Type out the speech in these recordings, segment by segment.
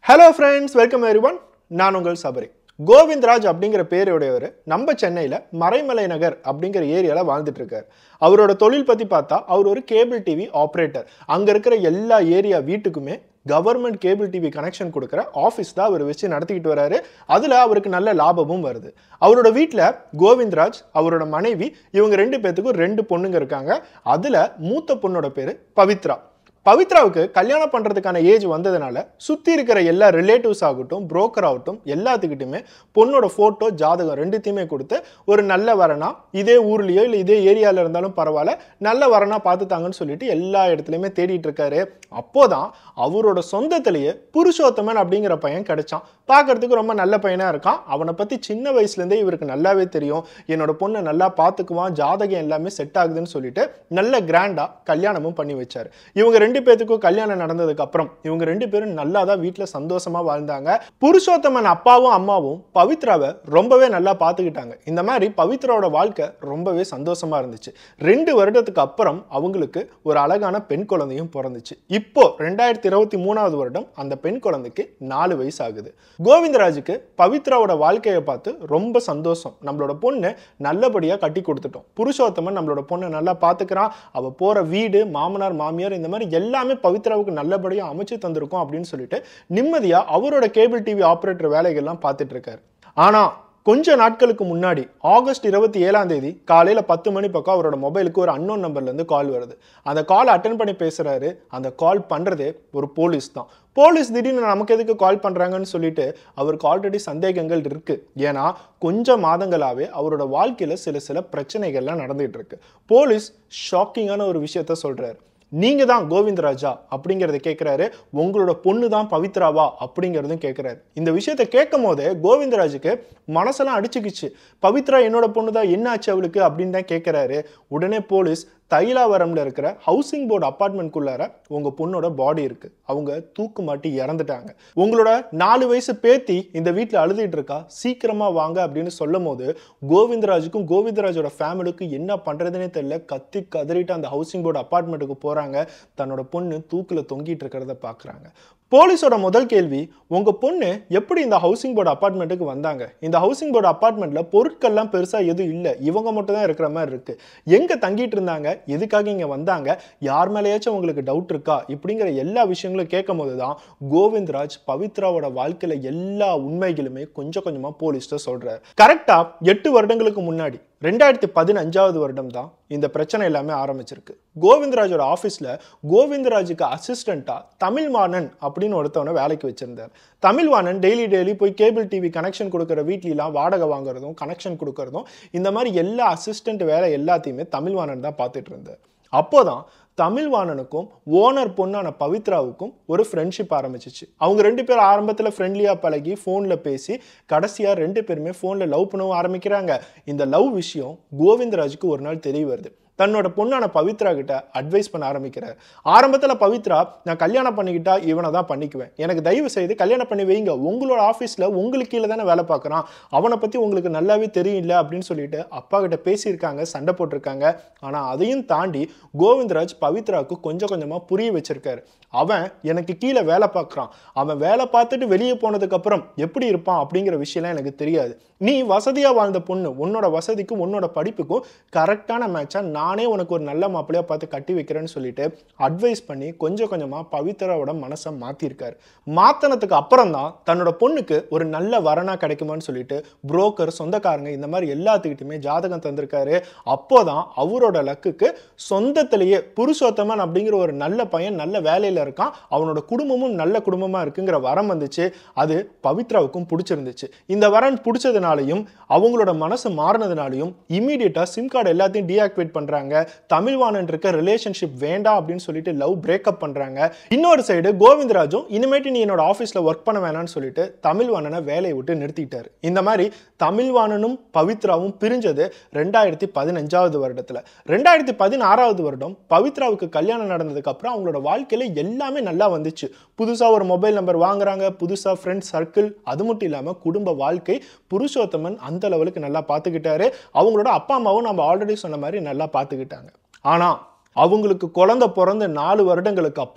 hello friends welcome everyone நான் உங்கள் சபரி கோவிந்த்ராஜ் அப்படிங்கிற பேருடையவர் நம்ம சென்னையில் மறைமலை நகர் அப்படிங்கிற ஏரியாவில் வாழ்ந்துட்டு இருக்காரு அவரோட தொழில் பற்றி பார்த்தா அவர் ஒரு கேபிள் டிவி ஆப்ரேட்டர் அங்கே இருக்கிற எல்லா ஏரியா வீட்டுக்குமே கவர்மெண்ட் கேபிள் டிவி கனெக்ஷன் கொடுக்குற ஆஃபீஸ் தான் அவர் வச்சு நடத்திக்கிட்டு வராரு அதில் அவருக்கு நல்ல லாபமும் வருது அவரோட வீட்டில் கோவிந்த்ராஜ் அவரோட மனைவி இவங்க ரெண்டு பேர்த்துக்கும் ரெண்டு பொண்ணுங்க இருக்காங்க அதில் மூத்த பொண்ணோட பேர் பவித்ரா பவித்ராவுக்கு கல்யாணம் பண்றதுக்கான ஏஜ் வந்ததுனால சுத்தி இருக்கிற எல்லா ரிலேட்டிவ்ஸ் ஆகட்டும் புரோக்கர் ஆகட்டும் எல்லாத்துக்கிட்டுமே பொண்ணோட போட்டோ ஜாதகம் ரெண்டுத்தையுமே கொடுத்து ஒரு நல்ல வரனா இதே ஊர்லயோ இல்லை இதே ஏரியால இருந்தாலும் பரவாயில்ல நல்ல வரனா பார்த்துத்தாங்கன்னு சொல்லிட்டு எல்லா இடத்துலையுமே தேடிட்டு இருக்காரு அப்போதான் அவரோட சொந்தத்திலேயே புருஷோத்தமன் அப்படிங்கிற பையன் கிடைச்சான் பார்க்கறதுக்கு ரொம்ப நல்ல பையனா இருக்கான் அவனை பத்தி சின்ன வயசுலேருந்தே இவருக்கு நல்லாவே தெரியும் என்னோட பொண்ணை நல்லா பார்த்துக்குவான் ஜாதகம் எல்லாமே செட் ஆகுதுன்னு சொல்லிட்டு நல்ல கிராண்டா கல்யாணமும் பண்ணி வச்சாரு இவங்க ரெண்டு பேத்துக்கும் கல்யாணம் நடந்ததுக்கு அப்புறம் இவங்க ரெண்டு பேரும் நல்லா தான் வீட்டில் சந்தோஷமா வாழ்ந்தாங்க புருஷோத்தமன் அப்பாவும் அம்மாவும் பவித்ராவை ரொம்பவே நல்லா பார்த்துக்கிட்டாங்க இந்த மாதிரி பவித்ராவோட வாழ்க்கை ரொம்பவே சந்தோஷமா இருந்துச்சு ரெண்டு வருடத்துக்கு அப்புறம் அவங்களுக்கு ஒரு அழகான பெண் குழந்தையும் பிறந்துச்சு இப்போ ரெண்டாயிரத்தி இருபத்தி மூணாவது வருடம் அந்த பெண் குழந்தைக்கு நாலு வயசு ஆகுது கோவிந்தராஜுக்கு பவித்ராவோட வாழ்க்கையை பார்த்து ரொம்ப சந்தோஷம் நம்மளோட பொண்ணு நல்லபடியா கட்டி கொடுத்துட்டோம் புருஷோத்தமன் நம்மளோட பொண்ணை நல்லா பார்த்துக்கிறான் அவ போற வீடு மாமனார் மாமியார் இந்த மாதிரி எல்லாமே பவித்ராவுக்கு நல்லபடியா அமைச்சு தந்திருக்கோம் அப்படின்னு சொல்லிட்டு நிம்மதியா அவரோட கேபிள் டிவி ஆப்ரேட்டர் வேலைகள்லாம் பார்த்துட்டு இருக்காரு ஆனா கொஞ்ச நாட்களுக்கு முன்னாடி ஆகஸ்ட் இருபத்தி ஏழாம் தேதி காலையில பத்து மணி பக்கம் அவரோட மொபைலுக்கு ஒரு அன்னோன் நம்பர்ல இருந்து கால் வருது அந்த கால் அட்டன் பண்ணி பேசுறாரு அந்த கால் பண்றதே ஒரு போலீஸ் தான் போலீஸ் திடீர்னு நமக்கு எதுக்கு கால் பண்றாங்கன்னு சொல்லிட்டு அவருக்கு ஆல்ரெடி சந்தேகங்கள் இருக்கு ஏன்னா கொஞ்ச மாதங்களாவே அவரோட வாழ்க்கையில சில சில பிரச்சனைகள்லாம் நடந்துட்டு இருக்கு போலீஸ் ஷாக்கிங்கான ஒரு விஷயத்த சொல்றாரு நீங்க தான் கோவிந்தராஜா அப்படிங்கறத கேட்கிறாரு உங்களோட பொண்ணு தான் பவித்ராவா அப்படிங்கறதும் கேட்கிறாரு இந்த விஷயத்த கேட்கும் போதே கோவிந்தராஜுக்கு மனசெல்லாம் அடிச்சுக்கிச்சு பவித்ரா என்னோட பொண்ணு தான் என்ன ஆச்சு அவளுக்கு அப்படின்னு தான் கேட்கிறாரு உடனே போலீஸ் தைலாவரம்ல இருக்கிற ஹவுசிங் போர்டு அப்பார்ட்மெண்ட்குள்ளார உங்க பொண்ணோட பாடி இருக்கு அவங்க தூக்கு மாட்டி இறந்துட்டாங்க உங்களோட நாலு வயசு பேத்தி இந்த வீட்டில் அழுதுட்டு இருக்கா சீக்கிரமா வாங்க அப்படின்னு சொல்லும் போது கோவிந்தராஜுக்கும் கோவிந்தராஜோட ஃபேமிலிக்கும் என்ன பண்றதுனே தெரியல கத்தி கதறிட்டு அந்த ஹவுசிங் போர்டு அப்பார்ட்மெண்ட்டுக்கு போறாங்க தன்னோட பொண்ணு தூக்குல தொங்கிட்டு இருக்கிறத பாக்குறாங்க போலீஸோட முதல் கேள்வி உங்க பொண்ணு எப்படி இந்த ஹவுசிங் போர்டு அப்பார்ட்மெண்ட்டுக்கு வந்தாங்க இந்த ஹவுசிங் போர்டு அப்பார்ட்மெண்ட்ல பொருட்கள்லாம் பெருசா எதுவும் இல்லை இவங்க மட்டும் தான் இருக்கிற மாதிரி இருக்கு எங்க தங்கிட்டு இருந்தாங்க எதுக்காக இங்க வந்தாங்க யார் மேலேயாச்சும் உங்களுக்கு டவுட் இருக்கா இப்படிங்கிற எல்லா விஷயங்களும் கேட்கும் போது தான் கோவிந்த்ராஜ் பவித்ராவோட வாழ்க்கையில எல்லா உண்மைகளுமே கொஞ்சம் கொஞ்சமா போலீஸ்ட சொல்றாரு கரெக்டா எட்டு வருடங்களுக்கு முன்னாடி ரெண்டாயிரத்தி பதினஞ்சாவது வருடம் தான் இந்த பிரச்சனை எல்லாமே ஆரம்பிச்சிருக்கு கோவிந்தராஜோட ஆஃபீஸில் கோவிந்தராஜுக்கு அசிஸ்டண்ட்டாக தமிழ்வாணன் அப்படின்னு ஒருத்தவனை வேலைக்கு வச்சிருந்தார் தமிழ்வாணன் டெய்லி டெய்லி போய் கேபிள் டிவி கனெக்ஷன் கொடுக்குற வீட்லாம் வாடகை வாங்குறதும் கனெக்ஷன் கொடுக்கறதும் இந்த மாதிரி எல்லா அசிஸ்டன்ட் வேலை எல்லாத்தையுமே தமிழ்வாணன் தான் பார்த்துட்டு இருந்தார் அப்போதான் தமிழ்வாணனுக்கும் ஓனர் பொண்ணான பவித்ராவுக்கும் ஒரு ஃப்ரெண்ட்ஷிப் ஆரம்பிச்சிச்சு அவங்க ரெண்டு பேரும் ஆரம்பத்தில் ஃப்ரெண்ட்லியாக பழகி ஃபோனில் பேசி கடைசியாக ரெண்டு பேருமே ஃபோனில் லவ் பண்ணவும் ஆரம்பிக்கிறாங்க இந்த லவ் விஷயம் கோவிந்தராஜுக்கு ஒரு நாள் தெரிய வருது தன்னோட பொண்ணான பவித்ரா கிட்ட அட்வைஸ் பண்ண ஆரம்பிக்கிறார் ஆரம்பத்தில் பவித்ரா நான் கல்யாணம் பண்ணிக்கிட்டா இவனை தான் பண்ணிக்குவேன் எனக்கு தயவு செய்து கல்யாணம் பண்ணி வைங்க உங்களோட ஆஃபீஸில் உங்களுக்கு கீழே தானே வேலை பார்க்குறான் அவனை பற்றி உங்களுக்கு நல்லாவே தெரியல அப்படின்னு சொல்லிட்டு அப்பா கிட்ட பேசியிருக்காங்க சண்டை போட்டிருக்காங்க ஆனால் அதையும் தாண்டி கோவிந்தராஜ் பவித்ராவுக்கு கொஞ்சம் கொஞ்சமாக புரிய வச்சிருக்காரு அவன் எனக்கு கீழே வேலை பார்க்குறான் அவன் வேலை பார்த்துட்டு வெளியே போனதுக்கப்புறம் எப்படி இருப்பான் அப்படிங்கிற விஷயம்லாம் எனக்கு தெரியாது நீ வசதியாக வாழ்ந்த பொண்ணு உன்னோட வசதிக்கும் உன்னோட படிப்புக்கும் கரெக்டான மேட்சாக நானே உனக்கு ஒரு நல்ல மாப்பிள்ளையாக பார்த்து கட்டி வைக்கிறேன்னு சொல்லிட்டு அட்வைஸ் பண்ணி கொஞ்சம் கொஞ்சமாக பவித்ராவோட மனசை மாற்றிருக்காரு மாற்றினதுக்கு அப்புறம் தான் தன்னோட பொண்ணுக்கு ஒரு நல்ல வரனா கிடைக்குமான்னு சொல்லிட்டு புரோக்கர் சொந்தக்காரங்க இந்த மாதிரி எல்லாத்துக்கிட்டுமே ஜாதகம் தந்திருக்காரு அப்போதான் அவரோட லக்குக்கு சொந்தத்திலேயே புருஷோத்தமன் அப்படிங்கிற ஒரு நல்ல பையன் நல்ல வேலையில் இருக்கான் அவனோட குடும்பமும் நல்ல குடும்பமாக இருக்குங்கிற வரம் வந்துச்சு அது பவித்ராவுக்கும் பிடிச்சிருந்துச்சு இந்த வரன் பிடிச்சதுனாலையும் அவங்களோட மனசு மாறினதுனாலையும் இமீடியட்டாக சிம் கார்டு எல்லாத்தையும் டீஆக்டிவேட் பண்ணுறாங்க தமிழ்வாணன் இருக்க ரிலேஷன்ஷிப் வேண்டாம் அப்படின்னு சொல்லிட்டு லவ் பிரேக்கப் பண்ணுறாங்க இன்னொரு சைடு கோவிந்தராஜும் இனிமேட்டு நீ என்னோட ஆஃபீஸில் ஒர்க் பண்ண வேணாம்னு சொல்லிட்டு தமிழ்வாணனை வேலையை விட்டு நிறுத்திட்டாரு இந்த மாதிரி தமிழ்வாணனும் பவித்ராவும் பிரிஞ்சது ரெண்டாயிரத்தி பதினஞ்சாவது வருடத்தில் ரெண்டாயிரத்தி பதினாறாவது வருடம் பவித்ராவுக்கு கல்யாணம் நடந்ததுக்கு அப்புறம் அவங்களோட வாழ்க்கையில எல்லாமே நல்லா வந்துச்சு புதுசாக ஒரு மொபைல் நம்பர் வாங்குறாங்க புதுசாக ஃப்ரெண்ட்ஸ் சர்க்கிள் அது மட்டும் இல்லாமல் குடும்ப வாழ்க்கை புருஷோத்தமன் அந்த லெவலுக்கு நல்லா பார்த்துக்கிட்டாரு அவங்களோட அப்பா அம்மாவும் நம்ம ஆல்ரெடி சொன்ன மாதிரி நல்லா பார்த்துக்கிட்டாங்க ஆனால் அவங்களுக்கு குழந்தை பிறந்த நாலு வருடங்களுக்கு அப்புறம்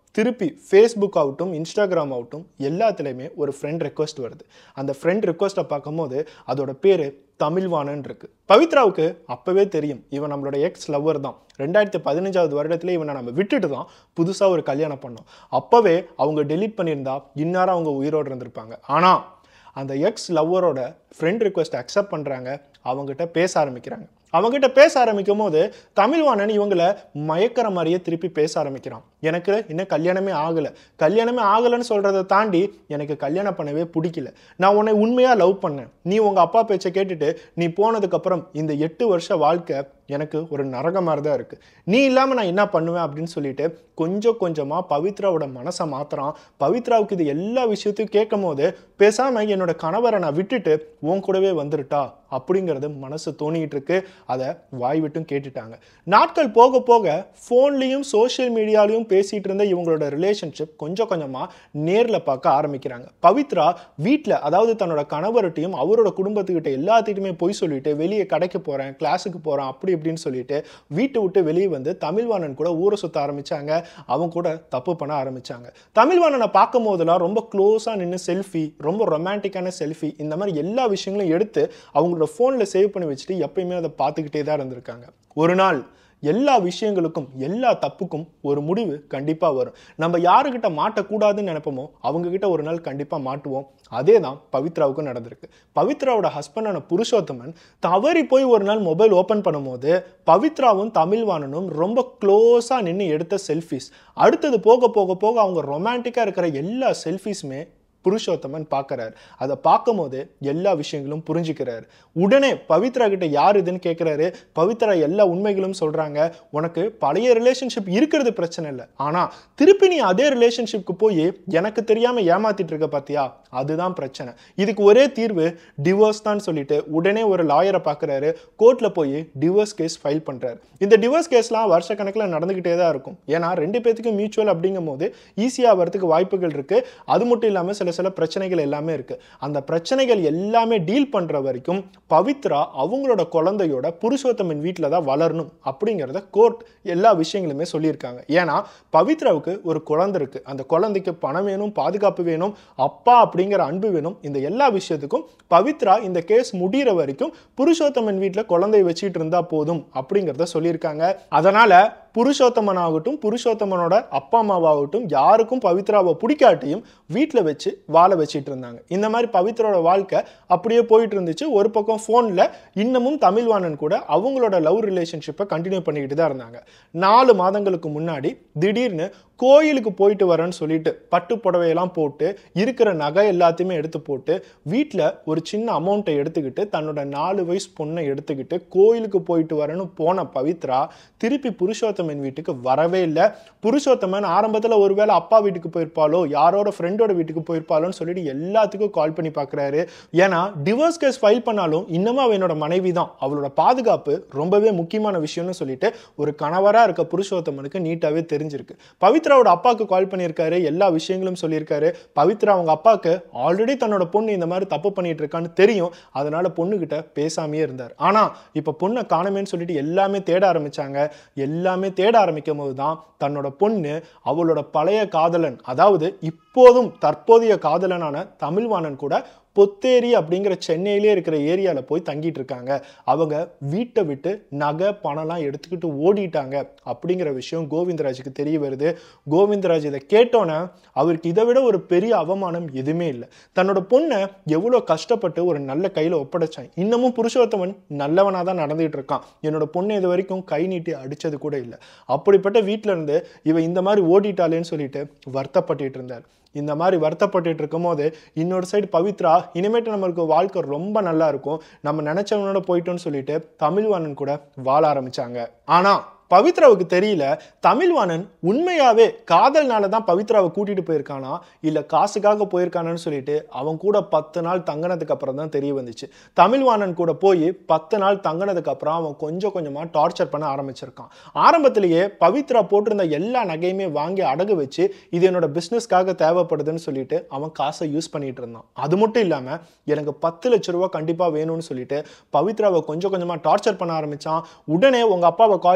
திருப்பி ஃபேஸ்புக் ஆகட்டும் இன்ஸ்டாகிராம் ஆகட்டும் எல்லாத்துலேயுமே ஒரு ஃப்ரெண்ட் ரெக்வஸ்ட் வருது அந்த ஃப்ரெண்ட் ரெக்வஸ்ட்டை பார்க்கும்போது அதோட பேர் தமிழ்வாணன் இருக்கு பவித்ராவுக்கு அப்பவே தெரியும் இவன் நம்மளோட எக்ஸ் லவ்வர் தான் ரெண்டாயிரத்தி பதினஞ்சாவது வருடத்துல இவனை நம்ம விட்டுட்டு தான் புதுசாக ஒரு கல்யாணம் பண்ணோம் அப்பவே அவங்க டெலீட் பண்ணியிருந்தா இந்நேரம் அவங்க உயிரோடு இருந்திருப்பாங்க ஆனால் அந்த எக்ஸ் லவ்வரோட ஃப்ரெண்ட் ரிக்வெஸ்ட் அக்செப்ட் பண்ணுறாங்க அவங்ககிட்ட பேச ஆரம்பிக்கிறாங்க அவங்ககிட்ட பேச ஆரம்பிக்கும் போது தமிழ்வாணன் இவங்கள மயக்கிற மாதிரியே திருப்பி பேச ஆரம்பிக்கிறான் எனக்கு இன்னும் கல்யாணமே ஆகலை கல்யாணமே ஆகலைன்னு சொல்கிறத தாண்டி எனக்கு கல்யாணம் பண்ணவே பிடிக்கல நான் உன்னை உண்மையாக லவ் பண்ணேன் நீ உங்கள் அப்பா பேச்சை கேட்டுட்டு நீ போனதுக்கப்புறம் இந்த எட்டு வருஷ வாழ்க்கை எனக்கு ஒரு நரக மாதிரி தான் இருக்குது நீ இல்லாமல் நான் என்ன பண்ணுவேன் அப்படின்னு சொல்லிட்டு கொஞ்சம் கொஞ்சமாக பவித்ராவோட மனசை மாத்துறான் பவித்ராவுக்கு இது எல்லா விஷயத்தையும் கேட்கும் போது பேசாமல் என்னோட கணவரை நான் விட்டுட்டு உன் கூடவே வந்துருட்டா அப்படிங்கிறது மனசு தோணிக்கிட்டு இருக்கு அதை வாய் விட்டும் கேட்டுட்டாங்க நாட்கள் போக போக ஃபோன்லேயும் சோஷியல் மீடியாலையும் பேசிகிட்டு இருந்த இவங்களோட ரிலேஷன்ஷிப் கொஞ்சம் கொஞ்சமாக நேரில் பார்க்க ஆரம்பிக்கிறாங்க பவித்ரா வீட்டில் அதாவது தன்னோட கணவர்கிட்டையும் அவரோட குடும்பத்துக்கிட்ட எல்லாத்துக்கிட்டுமே போய் சொல்லிட்டு வெளியே கடைக்கு போகிறேன் கிளாஸுக்கு போகிறேன் அப்படி இப்படின்னு சொல்லிட்டு வீட்டை விட்டு வெளியே வந்து தமிழ்வாணன் கூட ஊரை சுற்ற ஆரம்பிச்சாங்க அவங்க கூட தப்பு பண்ண ஆரம்பிச்சாங்க தமிழ்வாணனை பார்க்கும் போதெல்லாம் ரொம்ப க்ளோஸாக நின்று செல்ஃபி ரொம்ப ரொமான்டிக்கான செல்ஃபி இந்த மாதிரி எல்லா விஷயங்களையும் எடுத்து அவங்களோட ஃபோனில் சேவ் பண்ணி வச்சுட்டு எப்பயுமே அதை பார்த்துக்கிட்டே தான் இருந்திருக்காங்க ஒரு நாள் எல்லா விஷயங்களுக்கும் எல்லா தப்புக்கும் ஒரு முடிவு கண்டிப்பாக வரும் நம்ம யாருக்கிட்ட மாட்டக்கூடாதுன்னு நினைப்போமோ அவங்க கிட்ட ஒரு நாள் கண்டிப்பாக மாட்டுவோம் அதே தான் பவித்ராவுக்கும் நடந்திருக்கு பவித்ராவோட ஹஸ்பண்டான புருஷோத்தமன் தவறி போய் ஒரு நாள் மொபைல் ஓப்பன் பண்ணும்போது பவித்ராவும் தமிழ்வாணனும் ரொம்ப க்ளோஸாக நின்று எடுத்த செல்ஃபிஸ் அடுத்தது போக போக போக அவங்க ரொமான்டிக்காக இருக்கிற எல்லா செல்ஃபிஸுமே புருஷோத்தமன் பார்க்கறாரு அதை பார்க்கும்போது எல்லா விஷயங்களும் புரிஞ்சுக்கிறாரு உடனே பவித்ரா கிட்ட யார் இதுன்னு கேட்குறாரு பவித்ரா எல்லா உண்மைகளும் சொல்றாங்க உனக்கு பழைய ரிலேஷன்ஷிப் இருக்கிறது பிரச்சனை இல்லை ஆனா திருப்பி நீ அதே ரிலேஷன்ஷிப்க்கு போய் எனக்கு தெரியாம ஏமாத்திட்டு இருக்க பாத்தியா அதுதான் பிரச்சனை இதுக்கு ஒரே தீர்வு டிவோர்ஸ் தான் சொல்லிட்டு உடனே ஒரு லாயரை பார்க்குறாரு கோர்ட்டில் போய் டிவோர்ஸ் கேஸ் ஃபைல் பண்ணுறாரு இந்த டிவோர்ஸ் கேஸ்லாம் வருஷக்கணக்கில் நடந்துக்கிட்டே தான் இருக்கும் ஏன்னா ரெண்டு பேத்துக்கும் மியூச்சுவல் அப்படிங்கும் போது ஈஸியாக வரதுக்கு வாய்ப்புகள் இருக்குது அது மட்டும் இல்லாமல் சில சில பிரச்சனைகள் எல்லாமே இருக்குது அந்த பிரச்சனைகள் எல்லாமே டீல் பண்ணுற வரைக்கும் பவித்ரா அவங்களோட குழந்தையோட புருஷோத்தமன் வீட்டில் தான் வளரணும் அப்படிங்கிறத கோர்ட் எல்லா விஷயங்களுமே சொல்லியிருக்காங்க ஏன்னா பவித்ராவுக்கு ஒரு குழந்தை இருக்குது அந்த குழந்தைக்கு பணம் வேணும் பாதுகாப்பு வேணும் அப்பா அப்படிங்கிற அன்பு வேணும் இந்த எல்லா விஷயத்துக்கும் பவித்ரா இந்த கேஸ் முடிகிற வரைக்கும் புருஷோத்தமன் வீட்டில் குழந்தைய வச்சுட்டு இருந்தா போதும் அப்படிங்கிறத சொல்லியிருக்காங்க அதனால புருஷோத்தமன் ஆகட்டும் புருஷோத்தமனோட அப்பா அம்மாவாகட்டும் யாருக்கும் பவித்ராவை பிடிக்காட்டியும் வீட்டில் வச்சு வாழ வச்சிட்டு இருந்தாங்க இந்த மாதிரி பவித்ரோட வாழ்க்கை அப்படியே போயிட்டு இருந்துச்சு ஒரு பக்கம் ஃபோனில் இன்னமும் தமிழ்வாணன் கூட அவங்களோட லவ் ரிலேஷன்ஷிப்பை கண்டினியூ பண்ணிக்கிட்டு தான் இருந்தாங்க நாலு மாதங்களுக்கு முன்னாடி திடீர்னு கோயிலுக்கு போயிட்டு வரேன்னு சொல்லிட்டு பட்டு புடவையெல்லாம் போட்டு இருக்கிற நகை எல்லாத்தையுமே எடுத்து போட்டு வீட்டில் ஒரு சின்ன அமௌண்ட்டை எடுத்துக்கிட்டு தன்னோட நாலு வயசு பொண்ணை எடுத்துக்கிட்டு கோயிலுக்கு போயிட்டு வரேன்னு போன பவித்ரா திருப்பி புருஷோத்தமன் வீட்டுக்கு வரவே இல்லை புருஷோத்தமன் ஆரம்பத்தில் ஒருவேளை அப்பா வீட்டுக்கு போயிருப்பாலோ யாரோட ஃப்ரெண்டோட வீட்டுக்கு போயிருப்பாலோன்னு சொல்லிட்டு எல்லாத்துக்கும் கால் பண்ணி பார்க்குறாரு ஏன்னா டிவோர்ஸ் கேஸ் ஃபைல் பண்ணாலும் இன்னமும் அவ என்னோட மனைவி தான் அவளோட பாதுகாப்பு ரொம்பவே முக்கியமான விஷயம்னு சொல்லிட்டு ஒரு கணவராக இருக்க புருஷோத்தமனுக்கு நீட்டாகவே தெரிஞ்சிருக்கு பவித்ராவோட அப்பாவுக்கு கால் பண்ணியிருக்காரு எல்லா விஷயங்களும் சொல்லியிருக்காரு பவித்ரா அவங்க அப்பாவுக்கு ஆல்ரெடி தன்னோட பொண்ணு இந்த மாதிரி தப்பு பண்ணிட்டு இருக்கான்னு தெரியும் அதனால பொண்ணுகிட்ட பேசாமையே இருந்தார் ஆனால் இப்போ பொண்ணை காணுமேன்னு சொல்லிட்டு எல்லாமே தேட ஆரம்பிச்சாங்க எல்லாமே தேட ஆரம்பிக்கும் போது தான் தன்னோட பொண்ணு அவளோட பழைய காதலன் அதாவது இப்போதும் தற்போதைய காதலனான தமிழ்வாணன் கூட பொத்தேரி அப்படிங்கிற சென்னையிலே இருக்கிற ஏரியாவில் போய் தங்கிட்டு இருக்காங்க அவங்க வீட்டை விட்டு நகை பணம்லாம் எடுத்துக்கிட்டு ஓடிட்டாங்க அப்படிங்கிற விஷயம் கோவிந்தராஜுக்கு தெரிய வருது கோவிந்தராஜ் இதை கேட்டோன்னே அவருக்கு இதை விட ஒரு பெரிய அவமானம் எதுவுமே இல்லை தன்னோட பொண்ணை எவ்வளோ கஷ்டப்பட்டு ஒரு நல்ல கையில் ஒப்படைச்சான் இன்னமும் புருஷோத்தமன் நல்லவனாக தான் நடந்துகிட்டு இருக்கான் என்னோட பொண்ணு இது வரைக்கும் கை நீட்டி அடித்தது கூட இல்லை அப்படிப்பட்ட வீட்டில் இருந்து இவ இந்த மாதிரி ஓடிட்டாளேன்னு சொல்லிட்டு வருத்தப்பட்டுட்டு இருந்தார் இந்த மாதிரி வருத்தப்பட்டுட்டு இருக்கும்போது இன்னொரு சைடு பவித்ரா இனிமேட்டு நம்மளுக்கு வாழ்க்கை ரொம்ப நல்லா இருக்கும் நம்ம நினைச்சவனோட போயிட்டோம்னு சொல்லிட்டு தமிழ்வாணன் கூட வாழ ஆரம்பிச்சாங்க ஆனா பவித்ராவுக்கு தெரியல தமிழ்வாணன் உண்மையாவே காதல்னால தான் பவித்ராவை கூட்டிட்டு போயிருக்கானா இல்ல காசுக்காக போயிருக்கானான்னு சொல்லிட்டு அவன் கூட பத்து நாள் தங்கினதுக்கு அப்புறம் தான் தெரிய வந்துச்சு தமிழ்வாணன் கூட போய் பத்து நாள் தங்கினதுக்கு அப்புறம் அவன் கொஞ்சம் கொஞ்சமா டார்ச்சர் பண்ண ஆரம்பிச்சிருக்கான் ஆரம்பத்திலேயே பவித்ரா போட்டிருந்த எல்லா நகையுமே வாங்கி அடகு வச்சு இது என்னோட பிசினஸ்க்காக தேவைப்படுதுன்னு சொல்லிட்டு அவன் காசை யூஸ் பண்ணிட்டு இருந்தான் அது மட்டும் இல்லாம எனக்கு பத்து லட்ச ரூபா கண்டிப்பா வேணும்னு சொல்லிட்டு பவித்ராவை கொஞ்சம் கொஞ்சமா டார்ச்சர் பண்ண ஆரம்பிச்சான் உடனே உங்க அப்பாவை கால் பண்ணி பத்து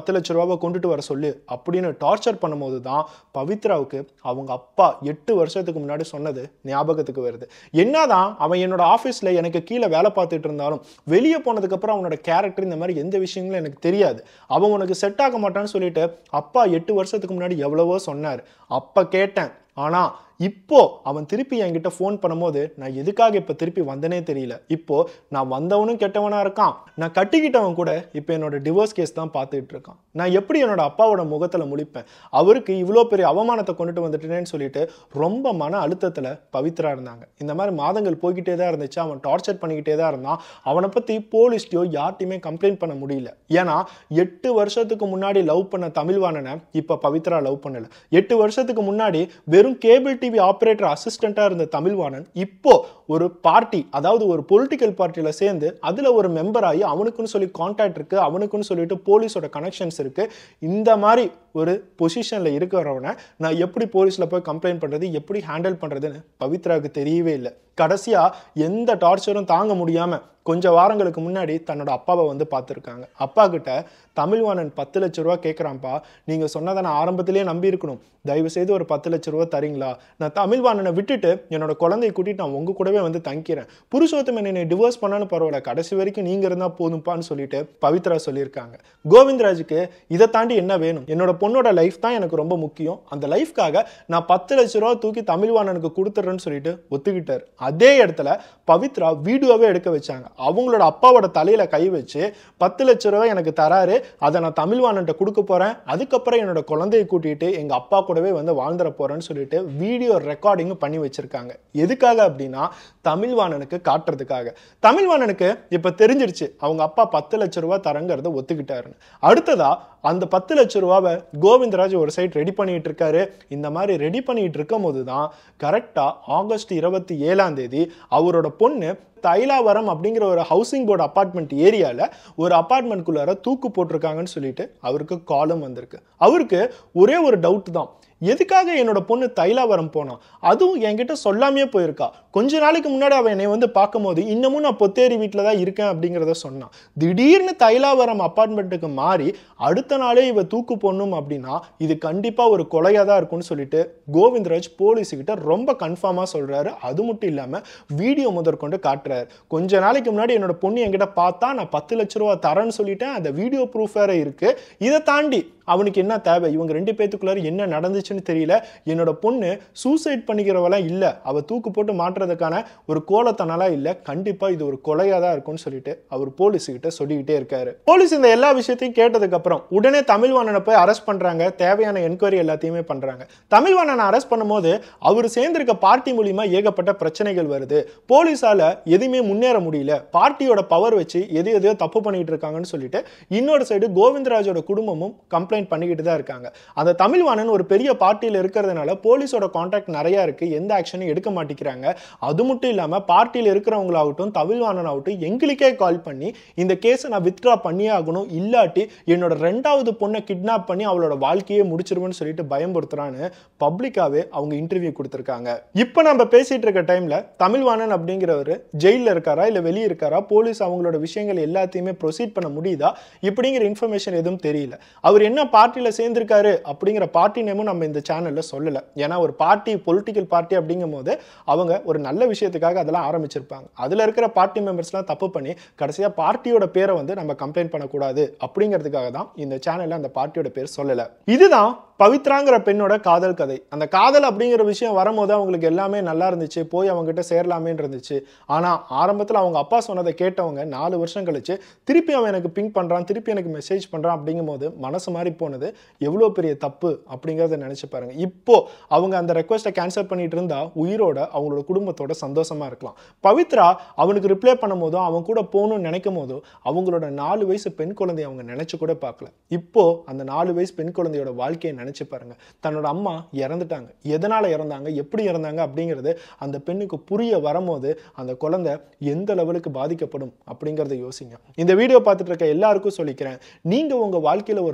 பத்து லட்ச ரூபாவை கொண்டுட்டு வர சொல்லு அப்படின்னு டார்ச்சர் பண்ணும்போது தான் பவித்ராவுக்கு அவங்க அப்பா எட்டு வருஷத்துக்கு முன்னாடி சொன்னது ஞாபகத்துக்கு வருது என்னதான் அவன் என்னோட ஆஃபீஸில் எனக்கு கீழே வேலை பார்த்துட்டு இருந்தாலும் வெளியே போனதுக்கப்புறம் அவனோட கேரக்டர் இந்த மாதிரி எந்த விஷயங்களும் எனக்கு தெரியாது அவன் உனக்கு செட் ஆக மாட்டான்னு சொல்லிட்டு அப்பா எட்டு வருஷத்துக்கு முன்னாடி எவ்வளவோ சொன்னார் அப்போ கேட்டேன் ஆனால் இப்போ அவன் திருப்பி என்கிட்ட ஃபோன் பண்ணும்போது நான் எதுக்காக இப்போ திருப்பி வந்தனே தெரியல இப்போ நான் வந்தவனும் கெட்டவனா இருக்கான் நான் கட்டிக்கிட்டவன் கூட இப்போ என்னோட டிவோர்ஸ் கேஸ் தான் பார்த்துட்டு இருக்கான் நான் எப்படி என்னோட அப்பாவோட முகத்தில் முழிப்பேன் அவருக்கு இவ்வளோ பெரிய அவமானத்தை கொண்டுட்டு வந்துட்டேனேன்னு சொல்லிட்டு ரொம்ப மன அழுத்தத்தில் பவித்ரா இருந்தாங்க இந்த மாதிரி மாதங்கள் போய்கிட்டே தான் இருந்துச்சு அவன் டார்ச்சர் பண்ணிக்கிட்டே தான் இருந்தான் அவனை பற்றி போலீஸ்லையோ யார்ட்டையுமே கம்ப்ளைண்ட் பண்ண முடியல ஏன்னா எட்டு வருஷத்துக்கு முன்னாடி லவ் பண்ண தமிழ்வாணனை இப்போ பவித்ரா லவ் பண்ணல எட்டு வருஷத்துக்கு முன்னாடி வெறும் கேபிள் டிவி ஆப்ரேட்டர் அசிஸ்டண்ட்டாக இருந்த தமிழ்வாணன் இப்போ ஒரு பார்ட்டி அதாவது ஒரு பொலிட்டிக்கல் பார்ட்டியில் சேர்ந்து அதில் ஒரு மெம்பர் ஆகி அவனுக்குன்னு சொல்லி கான்டாக்ட் இருக்கு அவனுக்குன்னு சொல்லிட்டு போலீஸோட கனெக்ஷன்ஸ் இருக்கு இந்த மாதிரி ஒரு பொசிஷனில் இருக்கிறவனை நான் எப்படி போலீஸில் போய் கம்ப்ளைண்ட் பண்ணுறது எப்படி ஹேண்டில் பண்ணுறதுன்னு பவித்ராவுக்கு தெரியவே இல்லை கடைசியாக எந்த டார்ச்சரும் தாங்க முடியாமல் கொஞ்சம் வாரங்களுக்கு முன்னாடி தன்னோட அப்பாவை வந்து பார்த்துருக்காங்க அப்பா கிட்ட தமிழ்வாணன் பத்து லட்ச ரூபா கேட்குறான்ப்பா நீங்கள் சொன்னதை நான் ஆரம்பத்திலேயே நம்பி இருக்கணும் தயவு செய்து ஒரு பத்து லட்ச ரூபா தரீங்களா நான் தமிழ்வாணனை விட்டுட்டு என்னோட குழந்தைய கூட்டிட்டு நான் உங்க கூடவே வந்து தங்கிக்கிறேன் புருஷோத்தம் என்னை டிவோர்ஸ் பண்ணாலும் பரவாயில்ல கடைசி வரைக்கும் நீங்க இருந்தா போதும்ப்பான்னு சொல்லிட்டு பவித்ரா சொல்லியிருக்காங்க கோவிந்தராஜுக்கு இதை தாண்டி என்ன வேணும் என்னோட பொண்ணோட லைஃப் தான் எனக்கு ரொம்ப முக்கியம் அந்த லைஃப்காக நான் பத்து லட்ச ரூபா தூக்கி தமிழ்வாணனுக்கு கொடுத்துட்றேன்னு சொல்லிட்டு ஒத்துக்கிட்டார் அதே இடத்துல பவித்ரா வீடியோவே எடுக்க வச்சாங்க அவங்களோட அப்பாவோட தலையில கை வச்சு பத்து லட்ச ரூபாய் எனக்கு தராரு அதை நான் தமிழ்வாணன்ட்ட கொடுக்க போறேன் அதுக்கப்புறம் என்னோட குழந்தையை கூட்டிட்டு எங்க அப்பா கூடவே வந்து வாழ்ந்துட போறேன்னு சொல்லிட்டு வீடியோ ரெக்கார்டிங் பண்ணி வச்சிருக்காங்க எதுக்காக அப்படின்னா தமிழ்வாணனுக்கு காட்டுறதுக்காக தமிழ்வாணனுக்கு இப்ப தெரிஞ்சிருச்சு அவங்க அப்பா பத்து லட்ச ரூபாய் தரங்கிறத ஒத்துக்கிட்டாருன்னு அடுத்ததா அந்த பத்து லட்ச ரூபாவை கோவிந்தராஜ் ஒரு சைட் ரெடி பண்ணிட்டு இருக்காரு இந்த மாதிரி ரெடி பண்ணிட்டு இருக்கும் போது தான் கரெக்டா ஆகஸ்ட் இருபத்தி ஏழாம் தேதி அவரோட பொண்ணு தைலாவரம் அப்படிங்கிற ஒரு ஹவுசிங் போர்டு அப்பார்ட்மெண்ட் ஏரியாவில் ஒரு அப்பார்ட்மெண்ட்குள்ளார தூக்கு போட்டிருக்காங்கன்னு சொல்லிட்டு அவருக்கு காலும் வந்திருக்கு அவருக்கு ஒரே ஒரு டவுட் தான் எதுக்காக என்னோட பொண்ணு தைலாவரம் போனான் அதுவும் என்கிட்ட சொல்லாமையே போயிருக்கா கொஞ்ச நாளைக்கு முன்னாடி அவன் என்னை வந்து பார்க்கும்போது இன்னமும் நான் பொத்தேரி வீட்டில் தான் இருக்கேன் அப்படிங்கிறத சொன்னான் திடீர்னு தைலாவரம் அப்பார்ட்மெண்ட்டுக்கு மாறி அடுத்த நாளே இவ தூக்கு போடணும் அப்படின்னா இது கண்டிப்பாக ஒரு கொலையாக தான் இருக்கும்னு சொல்லிட்டு கோவிந்தராஜ் போலீஸுக்கிட்ட ரொம்ப கன்ஃபார்மாக சொல்கிறாரு அது மட்டும் இல்லாமல் வீடியோ முதற்கொண்டு காட்டுறாரு கொஞ்ச நாளைக்கு முன்னாடி என்னோட பொண்ணு என்கிட்ட பார்த்தா நான் பத்து லட்ச ரூபா தரேன்னு சொல்லிட்டேன் அந்த வீடியோ ப்ரூஃப் வேற இருக்கு இதை தாண்டி அவனுக்கு என்ன தேவை இவங்க ரெண்டு பேத்துக்குள்ளார என்ன நடந்துச்சுன்னு தெரியல என்னோட பொண்ணு சூசைட் பண்ணிக்கிறவெல்லாம் இல்லை அவ தூக்கு போட்டு மாட்டுறதுக்கான ஒரு கோலத்தனலாம் இல்லை கண்டிப்பா இது ஒரு கொலையா தான் இருக்கும்னு சொல்லிட்டு அவர் போலீஸ் கிட்ட சொல்லிக்கிட்டே இருக்காரு போலீஸ் இந்த எல்லா விஷயத்தையும் கேட்டதுக்கு அப்புறம் உடனே தமிழ்வாணனை போய் அரெஸ்ட் பண்றாங்க தேவையான என்கொயரி எல்லாத்தையுமே பண்றாங்க தமிழ்வாணனை அரெஸ்ட் பண்ணும்போது அவர் சேர்ந்திருக்க பார்ட்டி மூலியமா ஏகப்பட்ட பிரச்சனைகள் வருது போலீஸால எதுவுமே முன்னேற முடியல பார்ட்டியோட பவர் வச்சு எது எதையோ தப்பு பண்ணிட்டு இருக்காங்கன்னு சொல்லிட்டு இன்னொரு சைடு கோவிந்தராஜோட குடும்பமும் கம்ப்ளைண்ட் பண்ணிக்கிட்டு தான் இருக்காங்க அந்த தமிழ்வாணன் ஒரு பெரிய பார்ட்டியில் இருக்கிறதுனால போலீஸோட கான்டாக்ட் நிறைய இருக்கு எந்த ஆக்ஷனும் எடுக்க மாட்டேங்கிறாங்க அது மட்டும் இல்லாம பார்ட்டியில் இருக்கிறவங்களாகட்டும் தமிழ்வாணன் ஆகட்டும் எங்களுக்கே கால் பண்ணி இந்த கேஸை நான் வித்ட்ரா பண்ணியே ஆகணும் இல்லாட்டி என்னோட ரெண்டாவது பொண்ணை கிட்னாப் பண்ணி அவளோட வாழ்க்கையே முடிச்சிருவேன்னு சொல்லிட்டு பயம்படுத்துறான்னு பப்ளிக்காவே அவங்க இன்டர்வியூ கொடுத்துருக்காங்க இப்போ நம்ம பேசிட்டு இருக்க டைம்ல தமிழ்வாணன் அப்படிங்கிறவர் ஜெயிலில் இருக்காரா இல்லை வெளியே இருக்காரா போலீஸ் அவங்களோட விஷயங்கள் எல்லாத்தையுமே ப்ரொசீட் பண்ண முடியுதா இப்படிங்கிற இன்ஃபர்மேஷன் எதுவும் தெரியல அவர் என்ன பார்ட்டியில் சேர்ந்திருக்காரு அப்படிங்கிற பார்ட்டி நேமும் நம்ம இந்த சேனலில் சொல்லலை ஏன்னா ஒரு பார்ட்டி பொலிட்டிக்கல் பார்ட்டி அப்படிங்கும் போது அவங்க ஒரு நல்ல விஷயத்துக்காக அதெல்லாம் ஆரம்பிச்சிருப்பாங்க அதில் இருக்கிற பார்ட்டி மெம்பர்ஸ்லாம் தப்பு பண்ணி கடைசியாக பார்ட்டியோட பேரை வந்து நம்ம கம்ப்ளைண்ட் பண்ணக்கூடாது அப்படிங்கிறதுக்காக தான் இந்த சேனலில் அந்த பார்ட்டியோட பேர் சொல்லலை இதுதான் பவித்ராங்கிற பெண்ணோட காதல் கதை அந்த காதல் அப்படிங்கிற விஷயம் வரும்போது அவங்களுக்கு எல்லாமே நல்லா இருந்துச்சு போய் அவங்ககிட்ட சேரலாமேன்னு இருந்துச்சு ஆனால் ஆரம்பத்தில் அவங்க அப்பா சொன்னதை கேட்டவங்க நாலு வருஷம் கழிச்சு திருப்பி அவன் எனக்கு பிங்க் பண்ணுறான் திருப்பி எனக்கு மெசேஜ் பண்ணுறான் அப்படிங்கும்போது மனசு மாதிரி போனது எவ்வளோ பெரிய தப்பு அப்படிங்கிறத நினச்சி பாருங்க இப்போ அவங்க அந்த ரெக்வஸ்ட்டை கேன்சல் பண்ணிட்டு இருந்தா உயிரோட அவங்களோட குடும்பத்தோட சந்தோஷமா இருக்கலாம் பவித்ரா அவனுக்கு ரிப்ளை பண்ணும் போதும் அவன் கூட போகணும்னு நினைக்கும் போதும் அவங்களோட நாலு வயசு பெண் குழந்தைய அவங்க நினைச்சு கூட பார்க்கல இப்போ அந்த நாலு வயசு பெண் குழந்தையோட வாழ்க்கையை நினைச்சு பாருங்க தன்னோட அம்மா இறந்துட்டாங்க எதனால இறந்தாங்க எப்படி இறந்தாங்க அப்படிங்கிறது அந்த பெண்ணுக்கு புரிய வரும்போது அந்த குழந்தை எந்த லெவலுக்கு பாதிக்கப்படும் அப்படிங்கிறத யோசிங்க இந்த வீடியோ பார்த்துட்டு இருக்க எல்லாருக்கும் சொல்லிக்கிறேன் நீங்க உங்க வாழ்க்கையில ஒரு தப்பான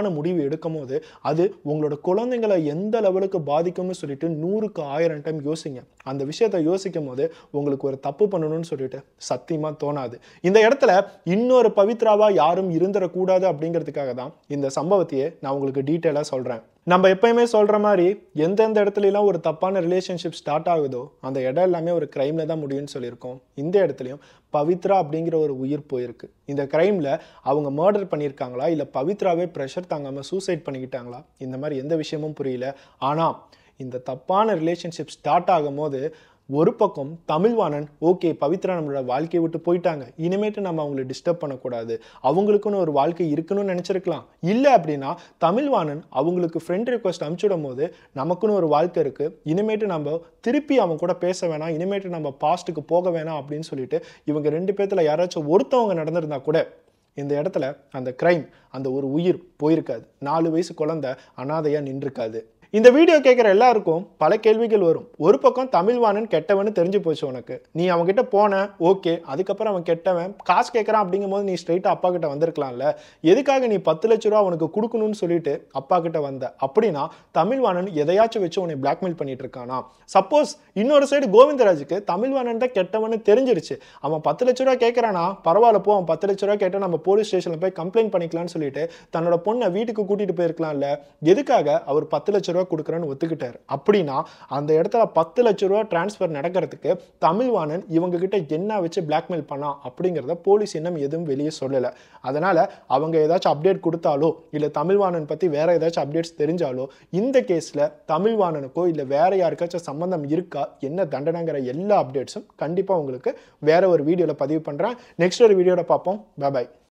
தப்பான முடிவு எடுக்கும் போது அது உங்களோட குழந்தைங்களை எந்த லெவலுக்கு பாதிக்கும்னு சொல்லிட்டு நூறுக்கு ஆயிரம் டைம் யோசிங்க அந்த விஷயத்தை யோசிக்கும் போது உங்களுக்கு ஒரு தப்பு பண்ணணும்னு சொல்லிட்டு சத்தியமா தோணாது இந்த இடத்துல இன்னொரு பவித்ராவா யாரும் இருந்துடக்கூடாது அப்படிங்கிறதுக்காக தான் இந்த சம்பவத்தையே நான் உங்களுக்கு டீட்டெயிலாக சொல்றேன் நம்ம எப்பயுமே சொல்ற மாதிரி எந்தெந்த இடத்துலலாம் ஒரு தப்பான ரிலேஷன்ஷிப் ஸ்டார்ட் ஆகுதோ அந்த இடம் எல்லாமே ஒரு கிரைம்ல தான் முடியும்னு சொல்லியிருக்கோம் இந்த இடத்துலையும் பவித்ரா அப்படிங்கிற ஒரு உயிர் போயிருக்கு இந்த கிரைம்ல அவங்க மர்டர் பண்ணியிருக்காங்களா இல்லை பவித்ராவே ப்ரெஷர் தாங்காம சூசைட் பண்ணிக்கிட்டாங்களா இந்த மாதிரி எந்த விஷயமும் புரியல ஆனா இந்த தப்பான ரிலேஷன்ஷிப் ஸ்டார்ட் ஆகும்போது ஒரு பக்கம் தமிழ்வாணன் ஓகே பவித்ரா நம்மளோட வாழ்க்கையை விட்டு போயிட்டாங்க இனிமேட்டு நம்ம அவங்களை டிஸ்டர்ப் பண்ணக்கூடாது அவங்களுக்குன்னு ஒரு வாழ்க்கை இருக்கணும்னு நினச்சிருக்கலாம் இல்லை அப்படின்னா தமிழ்வாணன் அவங்களுக்கு ஃப்ரெண்ட் ரிக்வஸ்ட் அனுப்பிச்சிடும் போது நமக்குன்னு ஒரு வாழ்க்கை இருக்குது இனிமேட்டு நம்ம திருப்பி அவன் கூட பேச வேணாம் இனிமேட்டு நம்ம பாஸ்ட்டுக்கு போக வேணாம் அப்படின்னு சொல்லிட்டு இவங்க ரெண்டு பேர்த்துல யாராச்சும் ஒருத்தவங்க நடந்திருந்தா கூட இந்த இடத்துல அந்த கிரைம் அந்த ஒரு உயிர் போயிருக்காது நாலு வயசு குழந்தை அனாதையா நின்றுருக்காது இந்த வீடியோ கேட்குற எல்லாருக்கும் பல கேள்விகள் வரும் ஒரு பக்கம் தமிழ்வாணன் கெட்டவன்னு தெரிஞ்சு போச்சு உனக்கு நீ அவன்கிட்ட போன ஓகே அதுக்கப்புறம் அவன் கெட்டவன் காசு கேட்குறான் அப்படிங்கும் போது நீ ஸ்ட்ரைட்டாக அப்பா கிட்ட வந்திருக்கலாம்ல எதுக்காக நீ பத்து லட்ச ரூபா அவனுக்கு கொடுக்கணும்னு சொல்லிட்டு அப்பா கிட்ட வந்த அப்படின்னா தமிழ்வாணன் எதையாச்சும் வச்சு உன்னை பிளாக்மெயில் பண்ணிட்டு இருக்கானா சப்போஸ் இன்னொரு சைடு கோவிந்தராஜுக்கு தமிழ்வாணன் தான் கெட்டவன்னு தெரிஞ்சிருச்சு அவன் பத்து லட்ச ரூபா கேட்குறானா பரவாயில்ல போ அவன் பத்து லட்ச ரூபா கேட்டால் நம்ம போலீஸ் ஸ்டேஷனில் போய் கம்ப்ளைண்ட் பண்ணிக்கலாம்னு சொல்லிட்டு தன்னோட பொண்ணை வீட்டுக்கு கூட்டிட்டு போயிருக்கலாம்ல எதுக்காக அவர் பத்து லட்ச ரூபா கொடுக்குறேன்னு ஒத்துக்கிட்டார் அப்படின்னா அந்த இடத்துல பத்து லட்ச ரூபா டிரான்ஸ்ஃபர் நடக்கிறதுக்கு தமிழ்வாணன் இவங்க கிட்ட என்ன வச்சு பிளாக்மெயில் பண்ணா அப்படிங்கிறத போலீஸ் இன்னும் எதுவும் வெளியே சொல்லலை அதனால அவங்க ஏதாச்சும் அப்டேட் கொடுத்தாலோ இல்லை தமிழ்வாணன் பற்றி வேற ஏதாச்சும் அப்டேட்ஸ் தெரிஞ்சாலோ இந்த கேஸில் தமிழ்வாணனுக்கோ இல்லை வேற யாருக்காச்சும் சம்மந்தம் இருக்கா என்ன தண்டனைங்கிற எல்லா அப்டேட்ஸும் கண்டிப்பாக உங்களுக்கு வேற ஒரு வீடியோவில் பதிவு பண்ணுறேன் நெக்ஸ்ட் ஒரு வீடியோவில் பார்ப்போம் பாய்